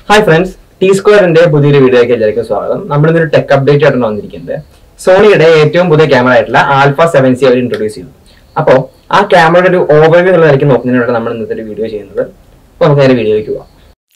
hi friends T സ്ക്വയറിന്റെ പുതിയൊരു വീഡിയോയ്ക്ക് എല്ലാവർക്കും സ്വാഗതം നമ്മൾ ഇന്നൊരു ടെക് അപ്ഡേറ്റ് ആയിട്ടാണ് വന്നിരിക്കുന്നത് സോണിയുടെ ഏറ്റവും പുതിയ ക്യാമറ ആയിട്ടുള്ള ആൽഫ സെവൻ സി അവർ ഇൻട്രൊഡ്യൂസ് ചെയ്തു അപ്പോൾ ആ ക്യാമറയുടെ ഒരു ഓവർവ്യൂ എന്നുള്ളതായിരിക്കും നോക്കുന്നതിനാണ് നമ്മൾ ഇന്നത്തെ ഒരു വീഡിയോ ചെയ്യുന്നത് അപ്പോൾ നമുക്ക് നേരെ വീഡിയോയിലേക്ക് പോവാം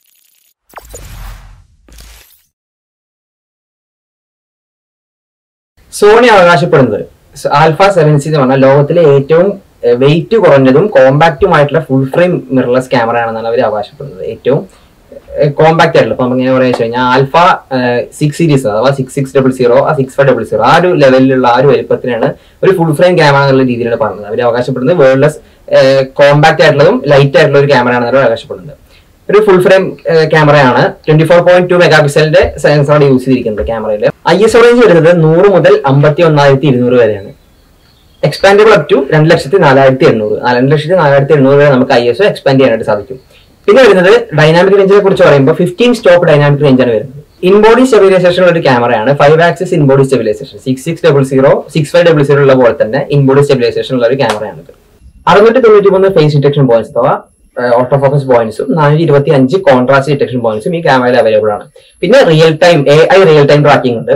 സോണി അവകാശപ്പെടുന്നത് ആൽഫ സെവൻ സി എന്ന് പറഞ്ഞാൽ ലോകത്തിലെ ഏറ്റവും വെയിറ്റ് കുറഞ്ഞതും കോമ്പാക്റ്റുമായിട്ടുള്ള ഫുൾ ഫ്രെയിം മിറർലെസ് ക്യാമറ ആണെന്നാണ് അവർ അവകാശപ്പെടുന്നത് ഏറ്റവും കോമ്പാക്ട് ആയിട്ടുള്ള ഇപ്പൊ എങ്ങനെ പറയാ വെച്ച് കഴിഞ്ഞാൽ ആൽഫ സിക്സ് സീരീസ് അഥവാ സിക്സ് സിക്സ് ഡബിൾ സീറോ ആ സിക്സ് ഫൈവ് ഡബിൾ സീറോ ആ ഒരു ലെവലിലുള്ള ആ ഒരു വലുപ്പത്തിനാണ് ഒരു ഫുൾ ഫ്രെയിം ക്യാമറ എന്നുള്ള രീതിയിലാണ് പറഞ്ഞത് അവർ അവകാശപ്പെടുന്നത് വേൾഡ്ലെസ് കോമ്പാക്ട് ആയിട്ടുള്ളതും ലൈറ്റ് ആയിട്ടുള്ള ഒരു ക്യാമറ ആണെന്ന് അവർ അവകാശപ്പെടുന്നത് ഒരു ഫുൾ ഫ്രെയിം ക്യാമറയാണ് twenty four point two mega പിക്സലിന്റെ സെൻസറാണ് യൂസ് ചെയ്തിരിക്കുന്നത് ക്യാമറയിൽ ഐ എസ് റേഞ്ച് വരുന്നത് നൂറ് മുതൽ അമ്പത്തി ഒന്നായിരത്തി ഇരുന്നൂറ് വരെയാണ് എക്സ്പാൻഡബിൾ അപ് ടു രണ്ട് ലക്ഷത്തി നാലായിരത്തി എണ്ണൂറ് രണ്ട് ലക്ഷത്തി നാലായിരത്തി എണ്ണൂറ് വരെ നമുക്ക് ഐ എസ് എക്സ്പാൻഡ് ചെയ്യാനായിട്ട് സാധിക്കും പിന്നെ വരുന്നത് ഡൈനാമിക് റേഞ്ചിനെ കുറിച്ച് പറയുമ്പോൾ ഫിഫ്റ്റീൻ സ്റ്റോപ്പ് ഡൈനാമിക് റേഞ്ച് ആണ് വരുന്നത് ഇൻബോഡി സ്റ്റെബിലൈസേഷൻ ഉള്ള ഒരു ക്യാമറയാണ് five axis in body stabilization six six double zero six five double zero ഉള്ള പോലെ തന്നെ ഇൻബോഡി സ്റ്റെബിലൈസേഷൻ ഉള്ള ഒരു ക്യാമറയാണിത് അറുന്നൂറ്റി തൊണ്ണൂറ്റി മൂന്ന് ഫേസ് ഡിറ്റക്ഷൻ പോയിന്റ്സ് അഥവാ ഓട്ടോ ഫോക്കസ് പോയിന്റ്സും നാനൂറ്റി ഇരുപത്തി അഞ്ച് കോൺട്രാസ്റ്റ് ഡിറ്റക്ഷൻ പോയിന്റ്സും ഈ ക്യാമറയിൽ അവൈലബിൾ ആണ് പിന്നെ real time A I real time tracking ഉണ്ട്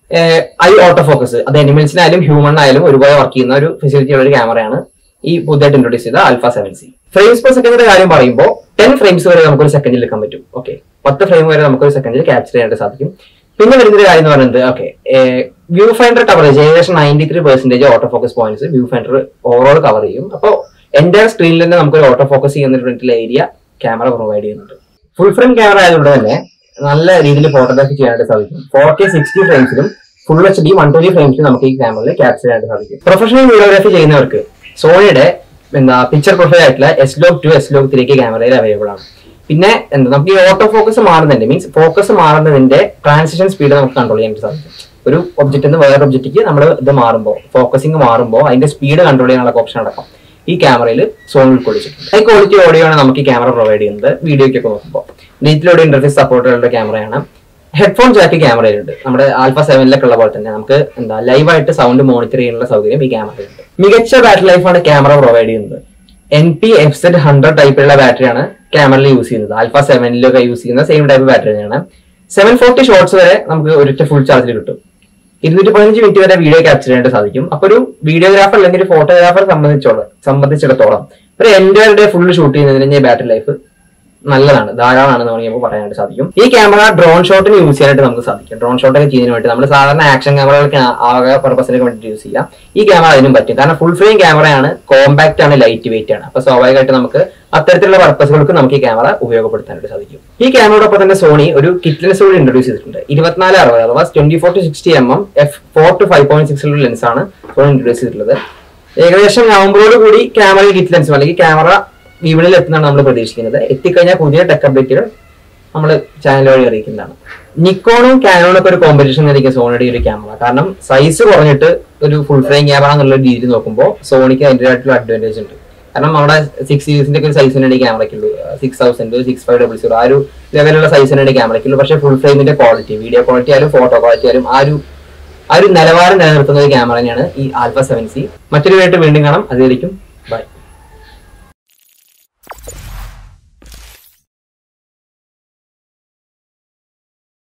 ഐ ഓട്ടോ ഫോക്കസ് അത് അനിമൽസിനായാലും ഹ്യൂമണിനായാലും ഒരുപോലെ വർക്ക് ചെയ്യുന്ന ഒരു ഫെസിലിറ്റി ഉള്ള ഒരു ക്യാമറയാണ് ഈ പുതിയതായിട്ട് ഇൻട്രൊഡ്യൂസ് ചെയ്ത alpha seven C frames per സെക്കൻഡിന്റെ കാര്യം പറയുമ്പോൾ ടെൻ ഫ്രെയിംസ് വരെ നമുക്ക് ഒരു സെക്കൻഡിൽ എടുക്കാൻ പറ്റും ഓക്കെ പത്ത് ഫ്രെയിം വരെ നമുക്ക് ഒരു സെക്കൻഡിൽ ക്യാപ്ചർ ചെയ്യാനായിട്ട് സാധിക്കും പിന്നെ വരുന്നൊരു കാര്യം എന്ന് പറയുന്നത് ഓക്കെ വ്യൂ ഫൈൻഡർ കവറേജ് ഏകദേശം ninety three percentage auto focus points view finder overall cover ചെയ്യും അപ്പോൾ എൻ്റെ സ്ക്രീനിൽ തന്നെ നമുക്ക് ഒരു ഓട്ടോ ഫോക്കസ് ചെയ്യുന്ന ഏരിയ ക്യാമറ പ്രൊവൈഡ് ചെയ്യുന്നുണ്ട് ഫുൾ ഫ്രെയിം ക്യാമറ ആയതുകൊണ്ട് തന്നെ നല്ല രീതിയിൽ ഫോട്ടോഗ്രാഫി ചെയ്യാനായിട്ട് സാധിക്കും ഫോർ കെ സിക്സ്റ്റി ഫ്രെയിംസിലും full H D one twenty ഫ്രെയിംസിലും നമുക്ക് ഈ ക്യാമറയിൽ ക്യാപ്ചർ ചെയ്യാനായിട്ട് സാധിക്കും പ്രൊഫഷണൽ വീഡിയോഗ്രാഫി ചെയ്യുന്നവർക്ക് സോണിയുടെ എന്താ പിക്ചർ പ്രൊഫൈൽ ആയിട്ടുള്ള S log two S log ത്രീക്ക് ക്യാമറയിൽ അവൈലബിൾ ആണ് പിന്നെ എന്താ നമുക്ക് ഈ ഓട്ടോ ഫോക്കസ് മാറുന്നതിന്റെ മീൻസ് ഫോക്കസ് മാറുന്നതിന്റെ ട്രാൻസിഷൻ സ്പീഡ് നമുക്ക് കൺട്രോൾ ചെയ്യാനായിട്ട് സാധിക്കും ഒരു ഒബ്ജക്റ്റ് നിന്ന് വേറെ ഒബ്ജക്റ്റിക്ക് നമ്മൾ ഇത് മാറുമ്പോൾ ഫോക്കസിങ് മാറുമ്പോൾ അതിന്റെ സ്പീഡ് കൺട്രോൾ ചെയ്യാനുള്ള ഓപ്ഷൻ അടക്കം ഈ ക്യാമറയിൽ സോൺ ഉൾക്കൊള്ളിച്ചിട്ടുണ്ട് ഹൈ ക്വാളിറ്റി ഓഡിയോ ആണ് നമുക്ക് ഈ ക്യാമറ പ്രൊവൈഡ് ചെയ്യുന്നത് വീഡിയോയ്ക്കൊക്കെ നോക്കുമ്പോൾ ഡിജിറ്റൽ ഓഡിയോ ഇന്റർഫേസ് സപ്പോർട്ടുള്ള ക്യാമറയാണ് ഹെഡ്ഫോൺ ജാക്ക് ക്യാമറയിലുണ്ട് നമ്മുടെ ആൽഫ സെവനിലൊക്കെ ഉള്ള പോലെ തന്നെ നമുക്ക് എന്താ ലൈവായിട്ട് സൗണ്ട് മോണിറ്റർ ചെയ്യാനുള്ള സൗകര്യം ഈ ക്യാമറയിലുണ്ട് മികച്ച ബാറ്ററി ലൈഫാണ് ക്യാമറ പ്രൊവൈഡ് ചെയ്യുന്നത് N P F Z hundred ടൈപ്പിലുള്ള ബാറ്ററിയാണ് ക്യാമറയിൽ യൂസ് ചെയ്യുന്നത് ആൽഫ സെവനിലൊക്കെ യൂസ് ചെയ്യുന്ന സെയിം ടൈപ്പ് ബാറ്ററി തന്നെയാണ് സെവൻ ഫോർട്ടി ഷോട്ട്സ് വരെ നമുക്ക് ഒരൊറ്റ ഫുൾ ചാർജിൽ കിട്ടും ഇരുന്നൂറ്റി പതിനഞ്ച് മിനിറ്റ് വരെ വീഡിയോ ക്യാപ്ചർ ചെയ്യാനായിട്ട് സാധിക്കും അപ്പൊ ഒരു വീഡിയോഗ്രാഫർ അല്ലെങ്കിൽ ഒരു ഫോട്ടോഗ്രാഫർ സംബന്ധിച്ചോളം സംബന്ധിച്ചിടത്തോളം ഒരു എൻ്റെ ഡേ ഫുൾ ഷൂട്ട് ചെയ്യുന്നതിന് ബാറ്ററി ലൈഫ് നല്ലതാണ് ധാരാളമാണെന്ന് വേണമെങ്കിൽ പറയാനായിട്ട് സാധിക്കും ഈ ക്യാമറ ഡ്രോൺ ഷോട്ടിന് യൂസ് ചെയ്യാനായിട്ട് നമുക്ക് സാധിക്കും ഡ്രോൺ ഷോട്ടൊക്കെ ചെയ്യുന്നതിന് വേണ്ടി നമ്മൾ സാധാരണ ആക്ഷൻ ക്യാമറകൾക്ക് ആകെ പർപ്പസിനൊക്കെ വേണ്ടി യൂസ് ചെയ്യാം ഈ ക്യാമറ അതിനും പറ്റും കാരണം ഫുൾ ഫ്രെയിം ക്യാമറയാണ് കോമ്പാക്ട് ആണ് ലൈറ്റ് വെയിറ്റ് ആണ് അപ്പൊ സ്വാഭാവികമായിട്ട് നമുക്ക് അത്തരത്തിലുള്ള പർപ്പസുകൾക്ക് നമുക്ക് ഈ ക്യാമറ ഉപയോഗപ്പെടുത്താനായിട്ട് സാധിക്കും ഈ ക്യാമറയോടൊപ്പം തന്നെ സോണി ഒരു കിറ്റ്ലെൻസ് കൂടി ഇൻട്രൊഡ്യൂസ് ചെയ്തിട്ടുണ്ട് ഇരുപത്തിനാല് അറുപത് അഥവാ twenty four to sixty M M F four two five point six lens ആണ് സോണി ഇൻട്രൊഡ്യൂസ് ചെയ്തിട്ടുള്ളത് ഏകദേശം നവംബറോട് കൂടി ക്യാമറയിൽ കിറ്റ് ലെൻസും അല്ലെങ്കിൽ ക്യാമറ വിപണിയിൽ എത്തുന്നതാണ് നമ്മൾ പ്രതീക്ഷിക്കുന്നത് എത്തിക്കഴിഞ്ഞാൽ പുതിയ ടെക് അപ്ഡേറ്റുകൾ നമ്മൾ ചാനൽ വഴി അറിയിക്കുന്നതാണ് നിക്കോണും കാനോണും ഒക്കെ ഒരു കോമ്പറ്റീഷൻ ആയിരിക്കും സോണിയുടെ ഒരു ക്യാമറ കാരണം സൈസ് കുറഞ്ഞിട്ട് ഒരു ഫുൾ ഫ്രെയിം ക്യാമറ എന്നുള്ള രീതിയിൽ നോക്കുമ്പോൾ സോണിക്ക് അതിൻ്റെതായിട്ടുള്ള അഡ്വാൻറ്റേജ് ഉണ്ട് കാരണം നമ്മുടെ സിക്സ് സീരീസിന്റെ ഒക്കെ സൈസിനാണ് ഈ ക്യാമറയ്ക്കുള്ളൂ six thousand six five double zero ആ ഒരു ലെവലുള്ള സൈസിനാണ് ഈ ക്യാമറയ്ക്കുള്ളൂ പക്ഷേ ഫുൾ ഫ്രെയിമിന്റെ ക്വാളിറ്റി വീഡിയോ ക്വാളിറ്റി ആയാലും ഫോട്ടോ ക്വാളിറ്റി ആയാലും ആ ഒരു ആ ഒരു നിലവാരം നിലനിർത്തുന്ന ഒരു ക്യാമറ തന്നെയാണ് ഈ ആൽഫ സെവൻ സി മറ്റൊരു വീണ്ടും കാണാം അതിലേക്കും ബൈ